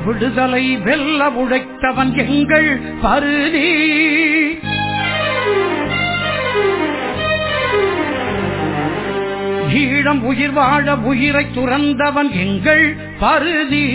விடுதலை வெல்ல உழைத்தவன் எங்கள் பருதி ஈழம் உயிர் வாழ உயிரை துறந்தவன் எங்கள் பருதி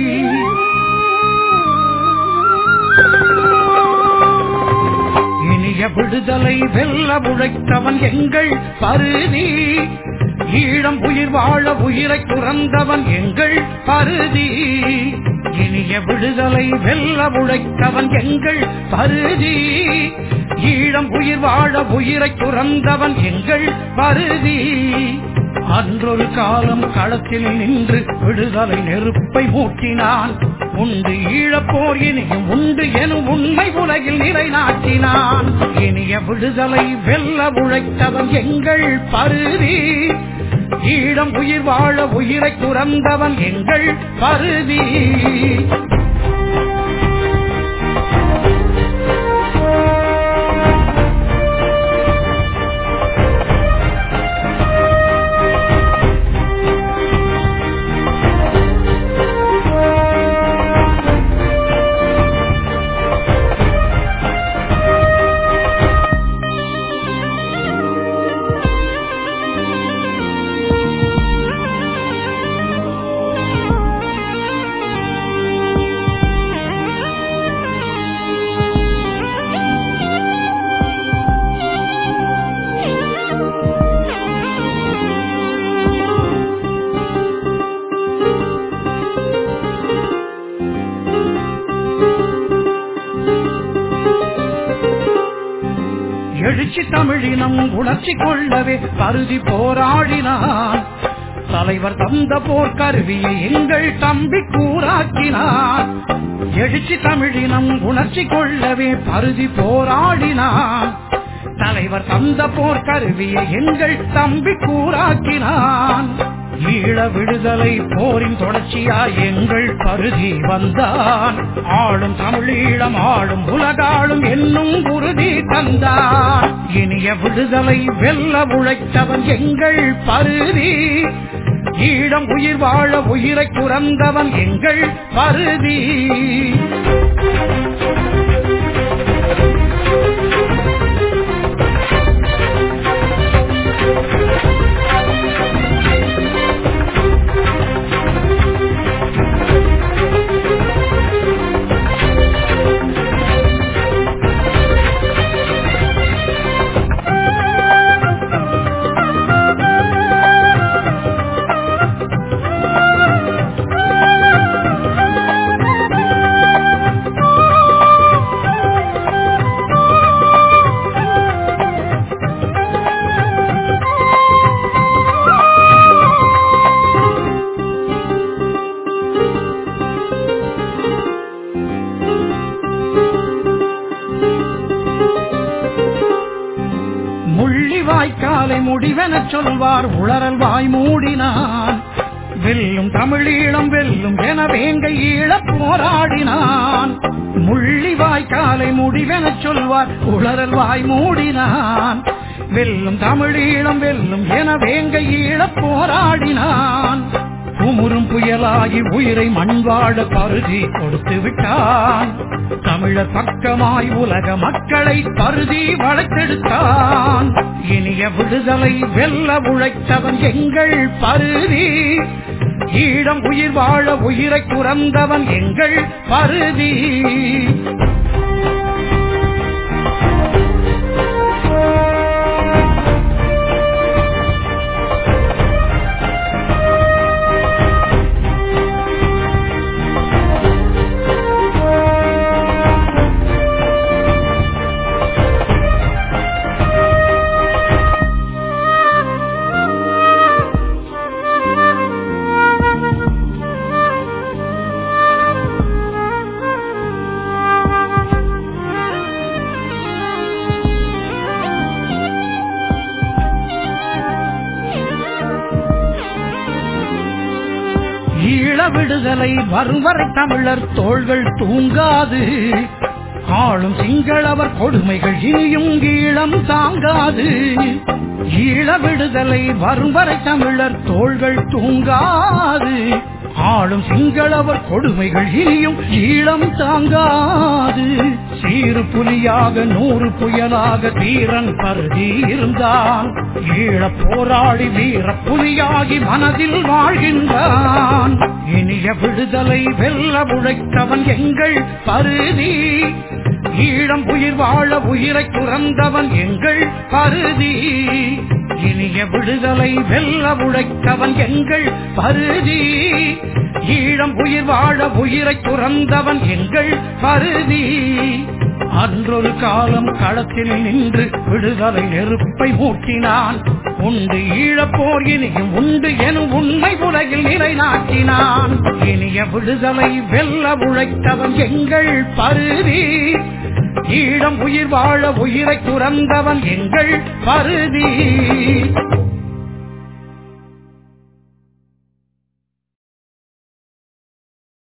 இனிய விடுதலை வெல்ல உழைத்தவன் எங்கள் பருதி ஈழம் உயிர் வாழ உயிரை துறந்தவன் எங்கள் பருதி இனிய விடுதலை வெல்ல உழைத்தவன் எங்கள் பருதி ஈழம் உயிர் வாழ உயிரை துறந்தவன் எங்கள் பருதி அன்றொரு காலம் களத்தில் நின்று விடுதலை நெருப்பை மூட்டினான் உண்டு ஈழப்போர் இனியும் உண்டு எனும் உண்மை உலகில் நிலைநாட்டினான் இனிய விடுதலை வெல்ல உழைத்தவன் எங்கள் பருதி ஈழம் உயிர் வாழ உயிரை துறந்தவன் எங்கள் பருதி எழுச்சி தமிழினம் உணர்ச்சி கொள்ளவே பருதி போராடினான் தலைவர் தந்த போர் கருவியை எங்கள் தம்பி கூறாக்கினான் எழுச்சி தமிழினம் உணர்ச்சி கொள்ளவே பருதி போராடினான் தலைவர் தந்த போர் கருவியை எங்கள் தம்பி கூறாக்கினான் ஈழ விடுதலை போரின் தொடர்ச்சியாய் எங்கள் பருதி வந்தான் ஆளும் தமிழீழம் ஆளும் உலகாளும் என்னும் உறுதி தந்தான் இனிய விடுதலை வெல்ல உழைத்தவன் எங்கள் பருதி ஈழம் உயிர் வாழ உயிரை துறந்தவன் எங்கள் பருதி முள்ளிவாய்க்காலை முடிவென சொல்வார் உளறல் வாய் மூடினான் வெல்லும் தமிழீழம் வெல்லும் என வேங்க ஈழப் போராடினான் முள்ளிவாய்க்காலை முடிவென சொல்வார் உளறல் வாய் மூடினான் வெல்லும் தமிழீழம் வெல்லும் என வேங்க ஈழப் போராடினான் குமுறும் புயலாகி உயிரை மண்வாழ பருதி கொடுத்து விட்டான் தமிழர் பக்கமாய் உலக மக்களை பருதி வளர்த்தெடுத்தான் இனிய விடுதலை வெல்ல உழைத்தவன் எங்கள் பருதி ஈழம் உயிர் வாழ உயிரை துறந்தவன் எங்கள் பருதி ஈழ விடுதலை வரும் வரை தமிழர் தோள்கள் தூங்காது ஆளும் சிங்களவர் கொடுமைகள் இனியும் ஈழம் தாங்காது ஈழ விடுதலை வரும் வரை தமிழர் தோள்கள் தூங்காது ஆளும் சிங்களவர் கொடுமைகள் இனியும் ஈழம் தாங்காது சீறு புலியாக நூறு புயலாக வீரன் பருதி இருந்தான் ஈழப் போராடி வீர புலியாகி மனதில் வாழ்கின்றான் இனிய விடுதலை வெல்ல உழைத்தவன் எங்கள் பருதி ஈழம் உயிர் வாழ உயிரை துறந்தவன் எங்கள் பருதி இனிய விடுதலை வெல்ல உழைத்தவன் எங்கள் பருதி ஈழம் உயிர் வாழ உயிரை துறந்தவன் எங்கள் பருதி அன்றொரு காலம் களத்தில் நின்று விடுதலை நெருப்பை மூட்டினான் உண்டு ஈழப்போர் இனியும் உண்டு எனும் உண்மை உலகில் நிலைநாட்டினான் இனிய விடுதலை வெல்ல உழைத்தவன் எங்கள் பருதி ஈழம் உயிர் வாழ உயிரை துறந்தவன் எங்கள் பருதி